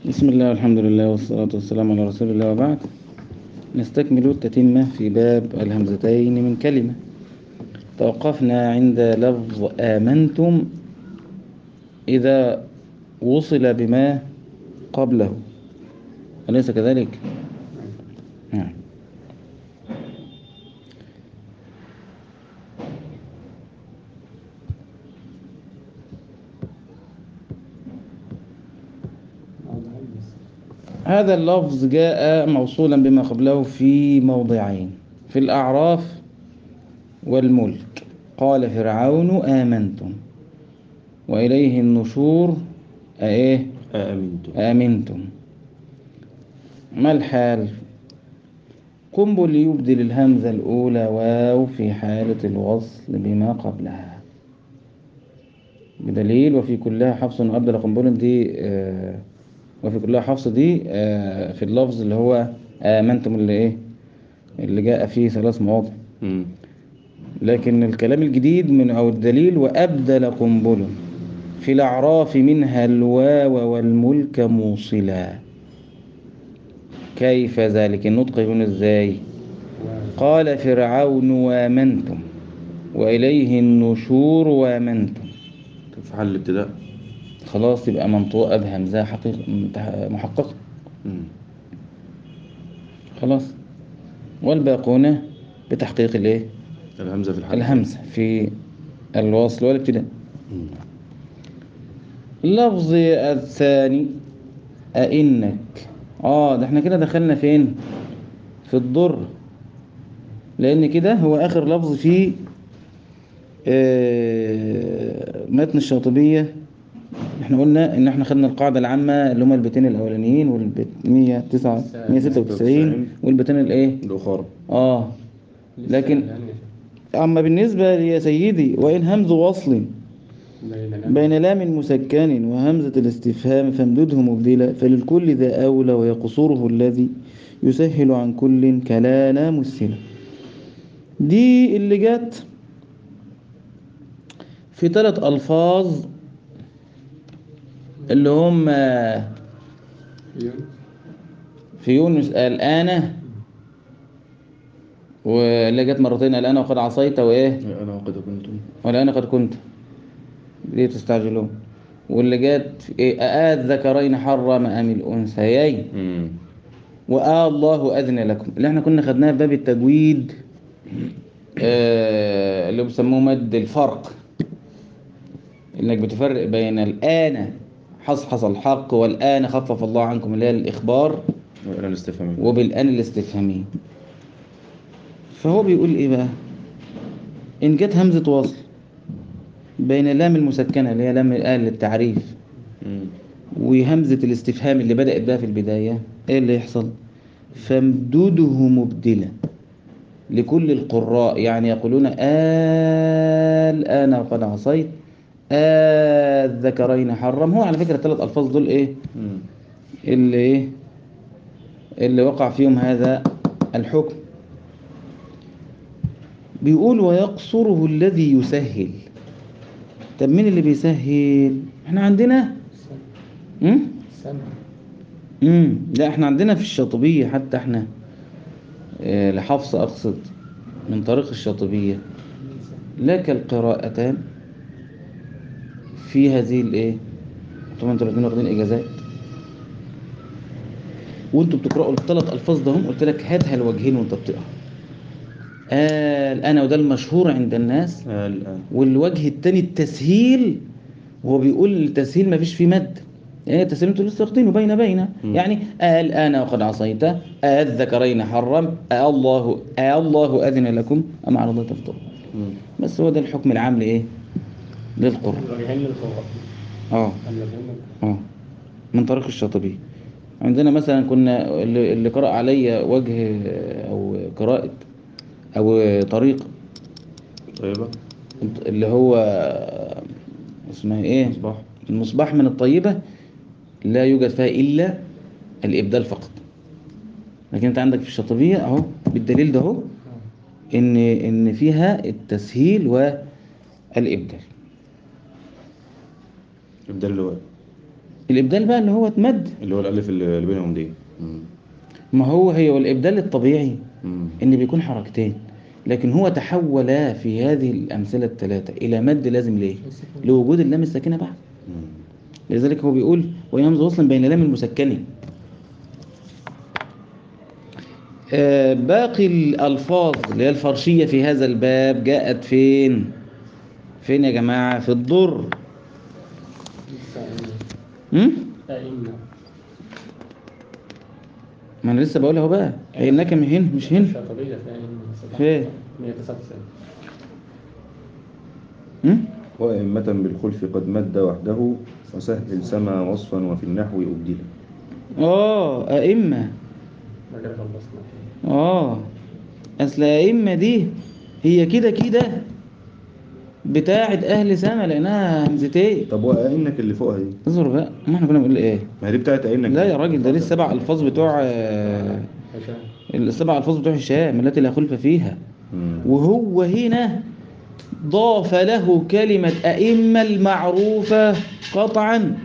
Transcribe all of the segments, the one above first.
بسم الله والحمد لله والصلاة والسلام على رسول الله وبعد نستكمل التتمة في باب الهمزتين من كلمة توقفنا عند لفظ آمنتم إذا وصل بما قبله أليس كذلك؟ نعم هذا اللفظ جاء موصولا بما قبله في موضعين في الأعراف والملك قال فرعون آمنتم وإليه النشور أإيه آمنتم آمنتم ما الحال قنبل يبدل الهمزة الأولى واو في حالة الوصل بما قبلها بدليل وفي كلها حفص وأبدل قنبل دي آه وفي كلها حفص دي آه في اللفظ اللي هو آمنتم اللي إيه اللي جاء فيه ثلاث مواضع مم. لكن الكلام الجديد من أو الدليل وأبدل قنبل في الأعراف منها الواو والملك موصلا كيف ذلك النطق يكون ازاي قال فرعون وامنتم وإليه النشور وامنتم طب في حل الابتداء خلاص يبقى منطوقة بهمزة حقيقة محققة مم. خلاص والباقون بتحقيق الايه الهمزة في الحل الهمزة في الوصل والابتداء مم. اللفظ الثاني أئنك اه ده احنا كده دخلنا فين في الضر لأن كده هو آخر لفظ في آه، متن الشاطبية احنا قلنا ان احنا خدنا القاعدة العامة اللي هما البيتين الأولانيين والبيت 109 196 والبيتين الايه الأخرى اه لكن أما بالنسبة يا سيدي وإن همز وصل بين لام مسكن وهمزة الاستفهام فامدده مبدلا فللكل ذا أولى ويقصره الذي يسهل عن كل كلانا مسلا دي اللي جت في ثلاث ألفاظ اللي هم في يونس الآن واللي جت مرتين الآن وقد عصيت وإيه أنا وقد كنتم والآن قد كنت ليه تستعجلون واللي جت في إيه أآذ ذكرين حرم أم الأنثيين مم. وآه الله أذن لكم اللي احنا كنا خدناها في باب التجويد آه اللي بيسموه مد الفرق انك بتفرق بين الآن حصحص الحق والآن خفف الله عنكم اللي هي الإخبار وإلى الاستفهام وبالآن الاستفهامية فهو بيقول ايه بقى ان جت همزة وصل بين اللام المسكنة اللي هي لام الآن للتعريف مم. وهمزة الاستفهام اللي بدأت بها في البداية ايه اللي يحصل فامدده مبدلا لكل القراء يعني يقولون الآن وقد عصيت الذكرين حرم هو على فكرة الثلاث ألفاظ دول ايه مم. اللي ايه اللي وقع فيهم هذا الحكم بيقول ويقصره الذي يسهل طب مين اللي بيسهل احنا عندنا امم امم لا احنا عندنا في الشاطبية حتى احنا اه لحفص اقصد من طريق الشاطبية لك القراءتان في هذه الايه طبعا انتوا الاثنين واخدين اجازات وانتوا بتقرأوا الثلاث الفاظ ده هم قلت لك هاتها الوجهين وانت بتقرا قال انا وده المشهور عند الناس آه الآن والوجه التاني التسهيل وهو بيقول التسهيل ما فيش فيه مد يعني التسهيل انتوا لسه واخدينه بين بين مم. يعني قال انا وقد عصيت الذكرين حرم آه الله آه الله اذن لكم ام على الله تفطر مم. بس هو ده الحكم العام لايه للقرآن الوجهين للقراء اه الوجهين اه من طريق الشاطبي عندنا مثلا كنا اللي اللي قرأ علي وجه او قراءة او طريق طيبة اللي هو اسمها ايه مصباح المصباح من الطيبة لا يوجد فيها إلا الإبدال فقط لكن أنت عندك في الشاطبية أهو بالدليل ده أهو إن إن فيها التسهيل والإبدال الدل هو الإبدال بقى اللي هو اتمد اللي هو الألف اللي اللي بينهم دي مم. ما هو هي والإبدال الطبيعي مم. إن بيكون حركتين لكن هو تحول في هذه الأمثلة الثلاثة إلى مد لازم ليه؟ لوجود اللام الساكنة بعد مم. لذلك هو بيقول ويمز وصلا بين لام المسكن آه، باقي الألفاظ اللي هي الفرشية في هذا الباب جاءت فين؟ فين يا جماعة؟ في الضر م? أئمة ما أنا لسه بقولها اهو بقى إنك من هنا مش هنا شاطبية في أئمة فين؟ 199 م? وأئمة بالخلف قد مد وحده وسهل سما وصفا وفي النحو أبدلا آه أئمة ما كده خلصنا آه أصل أئمة دي هي كده كده بتاعت أهل سما لأنها همزتين طب وأئنك اللي فوقها دي اصبر بقى ما احنا كنا بنقول إيه؟ ما هي دي بتاعت أئنك لا يا راجل ده ليه السبع ألفاظ بتوع آه، هشام السبع ألفاظ بتوع هشام التي لا خلف فيها مم. وهو هنا ضاف له كلمة أئمة المعروفة قطعا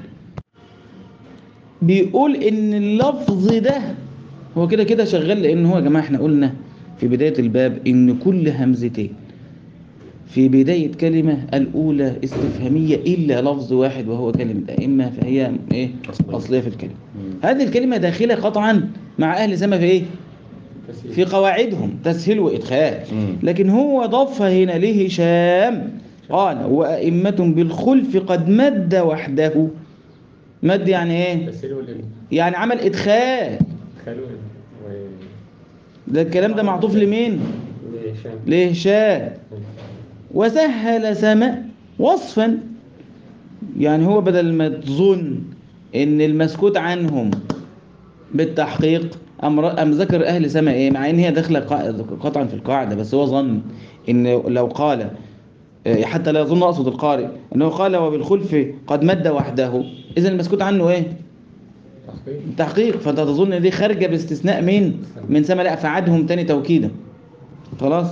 بيقول إن اللفظ ده هو كده كده شغال لأن هو يا جماعة احنا قلنا في بداية الباب إن كل همزتين في بداية كلمة الأولى استفهامية إلا لفظ واحد وهو كلمة أئمة فهي إيه أصلية. أصلية في الكلمة مم. هذه الكلمة داخلة قطعا مع أهل سما في إيه؟ تسهيل في قواعدهم تسهيل وإدخال مم. لكن هو ضافها هنا لهشام قال وأئمة بالخلف قد مد وحده مد يعني ايه تسهيل والإبن يعني عمل إدخال خلوا و ده الكلام ده معطوف لمين وهشام لهشام وسهل سماء وصفا يعني هو بدل ما تظن ان المسكوت عنهم بالتحقيق أم, ر- أم ذكر أهل سماء إيه مع إن هي داخلة قا- قطعا في القاعدة بس هو ظن إن لو قال آه، حتى لا يظن أقصد القارئ أنه قال وبالخلف قد مد وحده إذا المسكوت عنه إيه تحقيق تحقيق فأنت تظن إن دي خارجة باستثناء مين من سما لا فعدهم تاني توكيدا خلاص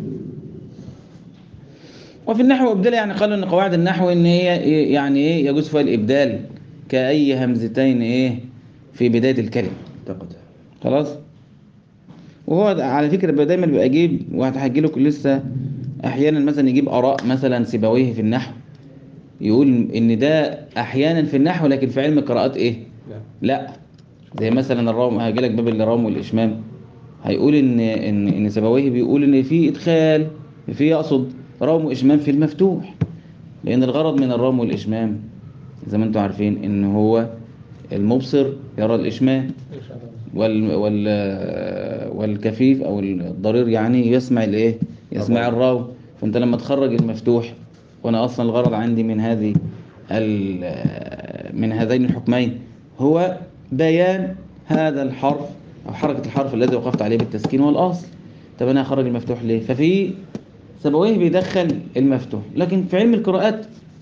وفي النحو إبدال يعني قالوا إن قواعد النحو إن هي إيه- يعني إيه يجوز فيها الإبدال كأي همزتين إيه في بداية الكلمة اعتقد خلاص وهو ده- على فكرة بقى دايما بيبقى يجيب وهتحكي لكم لسه احيانا مثلا يجيب اراء مثلا سيبويه في النحو يقول ان ده احيانا في النحو لكن في علم القراءات ايه لا لا زي مثلا الروم هاجي لك باب الروم والاشمام هيقول ان ان ان سيبويه بيقول ان في ادخال في يقصد روم واشمام في المفتوح لان الغرض من الروم والاشمام زي ما انتم عارفين ان هو المبصر يرى الاشمام إن شاء الله وال وال والكفيف او الضرير يعني يسمع الايه يسمع الراو فانت لما تخرج المفتوح وانا اصلا الغرض عندي من هذه ال- من هذين الحكمين هو بيان هذا الحرف او حركه الحرف الذي وقفت عليه بالتسكين والاصل طب انا هخرج المفتوح ليه ففي سبويه بيدخل المفتوح لكن في علم القراءات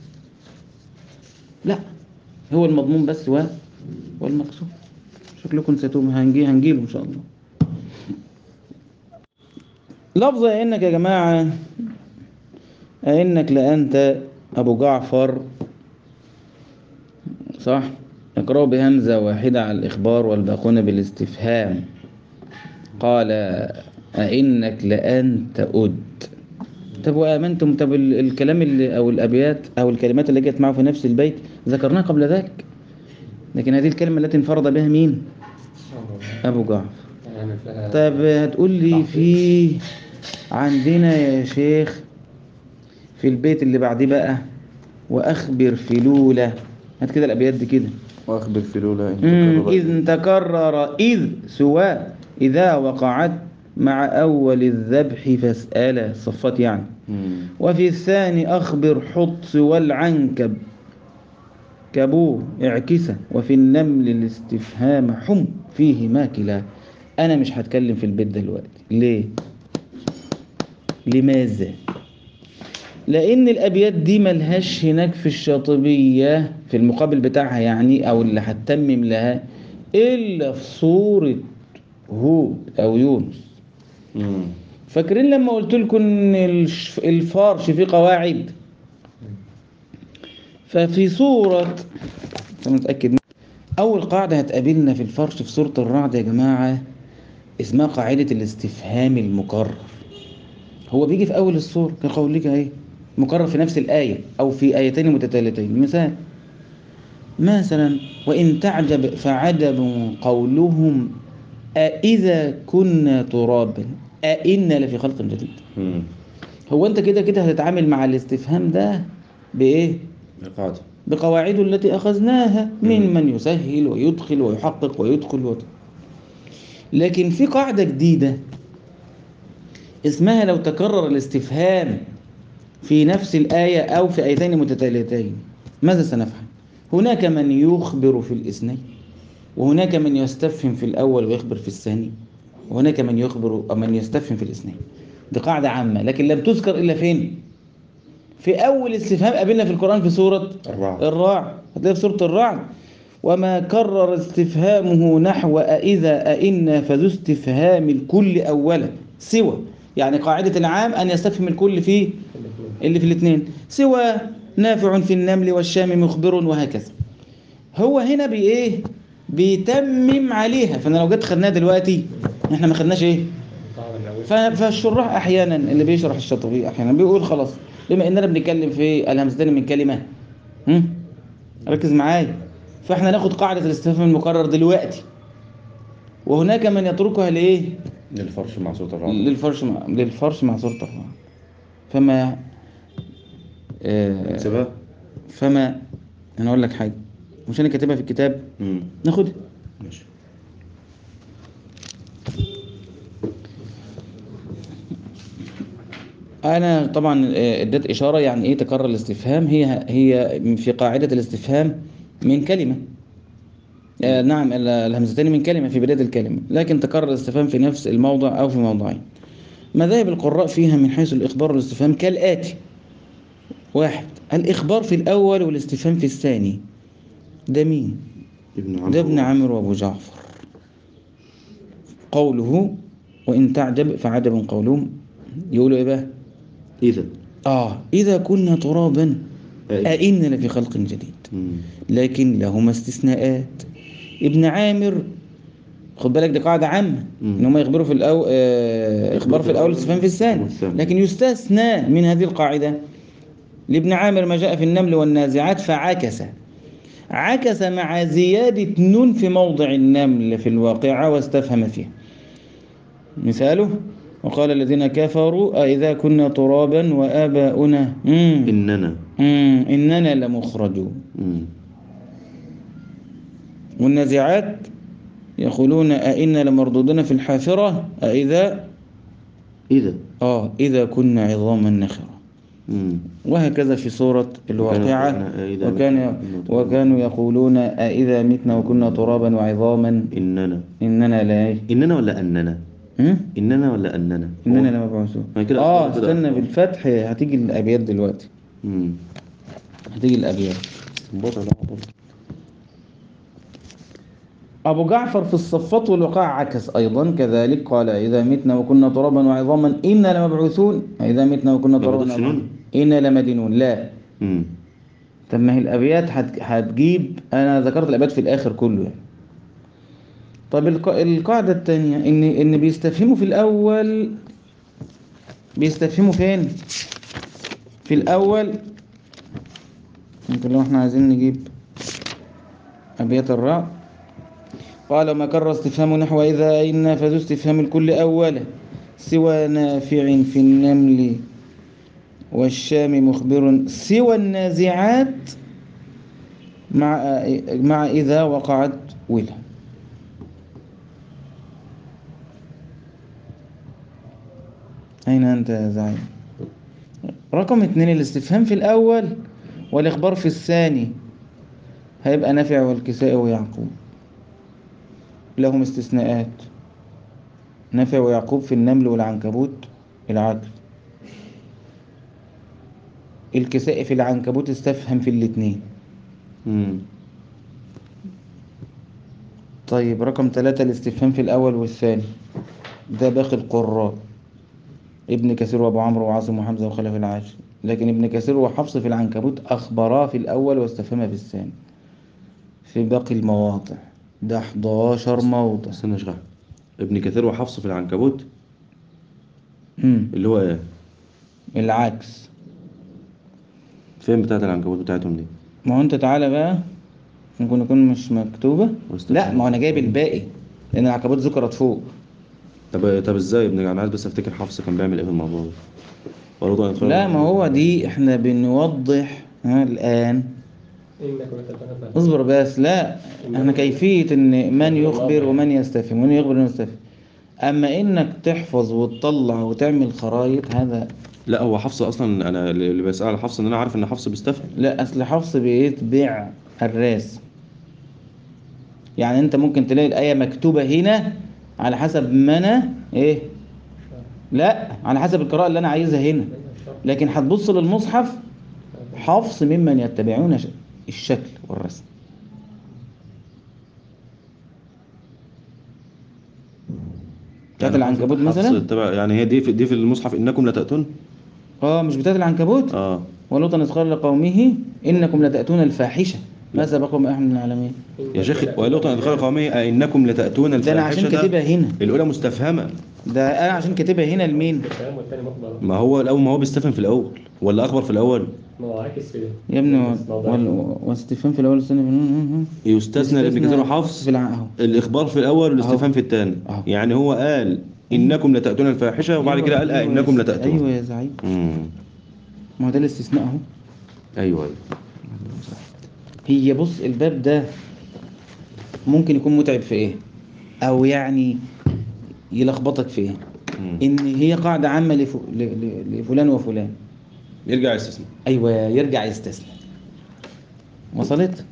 لا هو المضمون بس و والمقصود شكلكم نسيتوه هنجي هنجيله ان شاء الله لفظ انك يا جماعه انك لانت ابو جعفر صح اقرأوا بهمزة واحدة على الإخبار والباقون بالاستفهام قال أئنك لأنت أد طب وآمنتم طب ال- الكلام اللي أو الأبيات أو الكلمات اللي جت معه في نفس البيت ذكرناها قبل ذلك لكن هذه الكلمة التي انفرد بها مين؟ أبو جعفر يعني فيها طب هتقول لي في عندنا يا شيخ في البيت اللي بعديه بقى وأخبر فلولة هات كده الأبيات دي كده وأخبر في لولا إن مم، تكرر إذ تكرر إذ سواء إذا وقعت مع أول الذبح فاسأل صفات يعني مم. وفي الثاني أخبر حط والعنكب كبوه اعكسه وفي النمل الاستفهام حم فيه ماكلة أنا مش هتكلم في البيت دلوقتي ليه؟ لماذا؟ لأن الأبيات دي ملهاش هناك في الشاطبية في المقابل بتاعها يعني أو اللي هتتمم لها إلا في صورة هود أو يونس مم. فاكرين لما قلت لكم ان الش- الفرش فيه قواعد ففي سورة عشان نتأكد منها. أول قاعدة هتقابلنا في الفرش في سورة الرعد يا جماعة اسمها قاعدة الاستفهام المكرر هو بيجي في أول السورة كقولك أهي مكرر في نفس الآية أو في آيتين متتاليتين مثال مثلا وإن تعجب فعجب قولهم أإذا كنا ترابا أإنا لفي خلق جديد مم. هو أنت كده كده هتتعامل مع الاستفهام ده بإيه؟ القاعدة بقواعده التي أخذناها من مم. من يسهل ويدخل ويحقق ويدخل وت... لكن في قاعدة جديدة اسمها لو تكرر الاستفهام في نفس الآية أو في آيتين متتاليتين ماذا سنفعل؟ هناك من يخبر في الاثنين وهناك من يستفهم في الأول ويخبر في الثاني وهناك من يخبر أو من يستفهم في الاثنين دي قاعدة عامة لكن لم تذكر إلا فين؟ في أول استفهام قابلنا في القرآن في سورة الرعد الرعد هتلاقي في سورة الرعد وما كرر استفهامه نحو أإذا أئنا فذو استفهام الكل أولا سوى يعني قاعدة العام أن يستفهم الكل في الاثنين اللي في الاثنين سوى نافع في النمل والشام مخبر وهكذا هو هنا بإيه بيتمم عليها فأنا لو جيت خدناها دلوقتي احنا ما خدناش ايه القاعدة الأولى ف- فالشراح احيانا اللي بيشرح الشاطبي احيانا بيقول خلاص بما اننا بنتكلم في الهمزتين من كلمه هم؟ ركز معايا فاحنا ناخد قاعده الاستفهام المكرر دلوقتي وهناك من يتركها لايه للفرش مع صوت الرعد للفرش مع للفرش مع صورة الرعد فما آه سبب فما انا اقول لك حاجه مش انا كاتبها في الكتاب مم. ناخدها ماشي انا طبعا آه، اديت اشاره يعني ايه تكرر الاستفهام هي هي في قاعده الاستفهام من كلمه آه نعم ال- الهمزتين من كلمه في بدايه الكلمه لكن تكرر الاستفهام في نفس الموضع او في موضعين مذاهب القراء فيها من حيث الاخبار والاستفهام كالاتي واحد الاخبار في الاول والاستفهام في الثاني ده مين ابن عمرو ده ابن عمرو وابو جعفر قوله وان تعجب فعجب قولهم يقولوا ايه بقى إذا آه إذا كنا ترابا أي. أئنا لفي خلق جديد مم. لكن لهما استثناءات ابن عامر خد بالك دي قاعدة عامة مم. إن هم يخبروا في الأول آه إخبار في الأول واستفهام في الثاني والثاني. لكن يستثنى من هذه القاعدة لابن عامر ما جاء في النمل والنازعات فعكس عكس مع زيادة نون في موضع النمل في الواقعة واستفهم فيها مثاله وقال الذين كفروا أئذا كنا ترابا وآباؤنا مم. إننا مم. إننا لمخرجون مم. والنازعات يقولون أئنا لمردودون في الحافرة أئذا إذا آه إذا كنا عظاما نخرة مم. وهكذا في سورة الواقعة وكانوا أئذا وكان متنا وكانوا يقولون أئذا متنا وكنا ترابا وعظاما إننا إننا لا إيه؟ إننا ولا أننا هم؟ إننا ولا أننا إننا هو- لمبعوثون ما كده آه أخبار كده استنى أخبار. بالفتح هتيجي الأبيات دلوقتي مم. هتيجي الأبيات استنباط على عبر. أبو جعفر في الصفات والوقاع عكس أيضا كذلك قال إذا متنا وكنا ترابا وعظاما إنا لمبعوثون إذا متنا وكنا ما ترابا بدوش وعظاما نون؟ إنا لمدينون لا مم. طب ما هي الأبيات هت- هتجيب أنا ذكرت الأبيات في الآخر كله يعني طب الق- القاعدة الثانية إن إن بيستفهموا في الأول بيستفهموا فين؟ في الأول ممكن لو إحنا عايزين نجيب أبيات الرعد قال ما كرر استفهام نحو إذا إن فذو استفهام الكل أولا سوى نافع في النمل والشام مخبر سوى النازعات مع مع إذا وقعت ولا أين أنت يا زعيم رقم اتنين الاستفهام في الأول والإخبار في الثاني هيبقى نافع والكساء ويعقوب لهم استثناءات نافع ويعقوب في النمل والعنكبوت العدل الكساء في العنكبوت استفهم في الاتنين مم. طيب رقم ثلاثة الاستفهام في الأول والثاني ده باقي القراء ابن كثير وأبو عمرو وعاصم وحمزة وخلف العاشر لكن ابن كثير وحفص في العنكبوت أخبراه في الأول واستفهما في الثاني في باقي المواضع ده 11 موضع استنى يا شيخ أحمد. ابن كثير وحفص في العنكبوت امم اللي هو ايه العكس فين بتاعت العنكبوت بتاعتهم دي ما هو انت تعالى بقى ممكن يكون مش مكتوبة واستفهم. لا ما هو انا جايب الباقي لان العنكبوت ذكرت فوق طب طب ازاي يا ابني انا عايز بس افتكر حفص كان بيعمل ايه في الموضوع ده برضه هندخل- لا ما هو دي احنا بنوضح ها الان إنك وتتنبه اصبر بس لا احنا كيفية ان من يخبر ومن يستفهم ومن يخبر ومن يستفهم اما انك تحفظ وتطلع وتعمل خرايط هذا لا هو حفص اصلا انا اللي بسأل على حفص ان انا عارف ان حفص بيستفهم لا اصل حفص بيتبع الرسم يعني انت ممكن تلاقي الآية مكتوبة هنا على حسب ما انا ايه لا على حسب القراءة اللي انا عايزها هنا لكن هتبص للمصحف حفص ممن يتبعون ش- الشكل والرسم بتاعت يعني العنكبوت حفص مثلا تبع يعني هي دي في دي في المصحف انكم لتأتون اه مش بتاعت العنكبوت اه ولوطا إذ قال لقومه إنكم لتأتون الفاحشة ما سبقكم أحد من العالمين يا شيخ ولوطا إذ قال قومه أئنكم لتأتون ده أنا عشان الفاحشة كاتبها هنا الأولى مستفهمة ده أنا عشان كاتبها هنا لمين الكلام والتاني مقبل ما هو الأول ما هو بيستفهم في الأول ولا أخبر في الأول ما هو عاكس في ده يا ابني و- بس موضوع. وال- واستفهام في الأول والثاني في يستثنى لابن كثير وحفص في الع... أهو الإخبار في الأول والاستفهام في الثاني أهو. يعني هو قال إنكم لتأتون الفاحشة وبعد كده قال أيوة، أئنكم أيوة لتأتون أيوة يا زعيم مم. ما هو ده الاستثناء أهو أيوه أيوه هي بص الباب ده ممكن يكون متعب في إيه أو يعني يلخبطك في إيه مم. إن هي قاعدة عامة لف... ل... ل... لفلان وفلان يرجع يستثنى ايوه يرجع يستثنى وصلت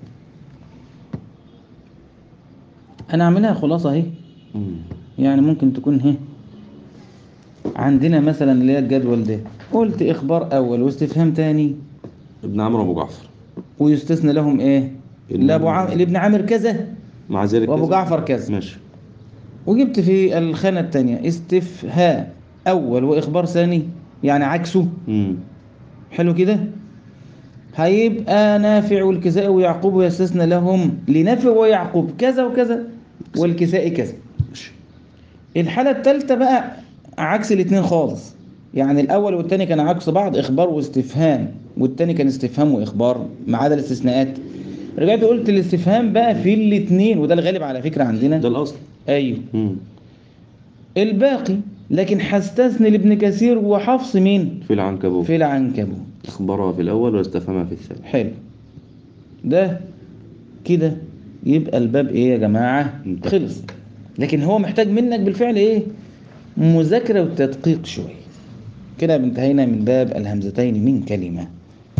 انا اعملها خلاصه اهي مم. يعني ممكن تكون اهي عندنا مثلا اللي هي الجدول ده قلت اخبار اول واستفهام تاني ابن عمرو أبو جعفر ويستثنى لهم ايه ابن- لابو عم... لابن عامر كذا مع ذلك وابو كذا. جعفر كذا ماشي وجبت في الخانه التانية استفهام اول واخبار ثاني يعني عكسه مم. حلو كده هيبقى نافع والكسائي ويعقوب يستثنى لهم لنافع ويعقوب كذا وكذا والكسائي كذا ماشي الحالة الثالثة بقى عكس الاثنين خالص يعني الأول والثاني كان عكس بعض إخبار واستفهام والثاني كان استفهام وإخبار ما عدا الاستثناءات رجعت قلت الاستفهام بقى في الاثنين وده الغالب على فكرة عندنا ده الأصل أيوه مم. الباقي لكن هستثني لابن كثير وحفص مين في العنكبوت في العنكبوت اخبرها في الأول واستفهمها في الثاني حلو ده كده يبقى الباب ايه يا جماعة انتهى. خلص لكن هو محتاج منك بالفعل ايه مذاكرة وتدقيق شوية كده انتهينا من باب الهمزتين من كلمة